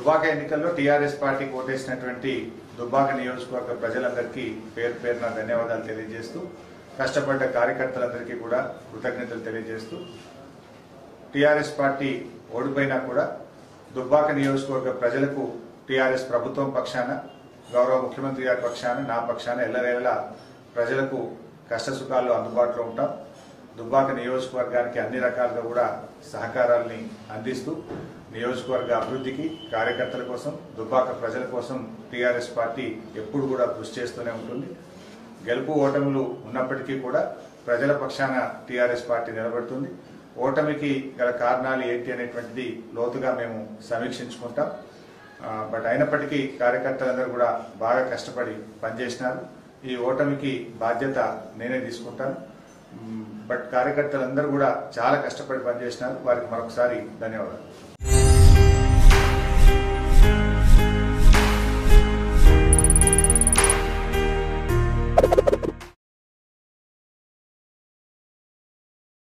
దుబ్బాక ఎన్నికల్లో TRS party ఓటేసినటువంటి Dubbaka నియోజకవర్గ ప్రజలందరికీ పేరు పేరున ధన్యవాదాలు తెలియజేస్తూ కష్టపడ్డ కార్యకర్తలందరికీ కూడా కృతజ్ఞతలు తెలియజేస్తూ టీఆర్ఎస్ పార్టీ ఓడిపోయినా కూడా దుబ్బాక నియోజకవర్గ ప్రజలకు టీఆర్ఎస్ ప్రభుత్వం పక్షాన గౌరవ ముఖ్యమంత్రి గారి పక్షాన నా పక్షాన ఎల్లవేళలా ప్రజలకు కష్ట సుఖాల్లో అందుబాటులో ఉంటాం దుబ్బాక నియోజకవర్గానికి అన్ని రకాలుగా కూడా సహకారాల్ని అందిస్తూ నియోజకవర్గ అభివృద్ధికి కార్యకర్తల కోసం దుబ్బాక ప్రజల కోసం టీఆర్ఎస్ పార్టీ ఎప్పుడు కూడా కృషి చేస్తూనే ఉంటుంది గెలుపు ఓటములు ఉన్నప్పటికీ కూడా ప్రజల పక్షాన టీఆర్ఎస్ పార్టీ నిలబడుతుంది ఓటమికి గల కారణాలు ఏంటి అనేటువంటిది లోతుగా మేము సమీక్షించుకుంటాం ఆ, బట్ అయినప్పటికీ కార్యకర్తలందరూ కూడా బాగా కష్టపడి పనిచేసినారు ఈ ఓటమికి బాధ్యత నేనే తీసుకుంటాను మ్, బట్ కార్యకర్తలందరూ కూడా చాలా కష్టపడి పనిచేసినారు వారికి మరొకసారి ధన్యవాదాలు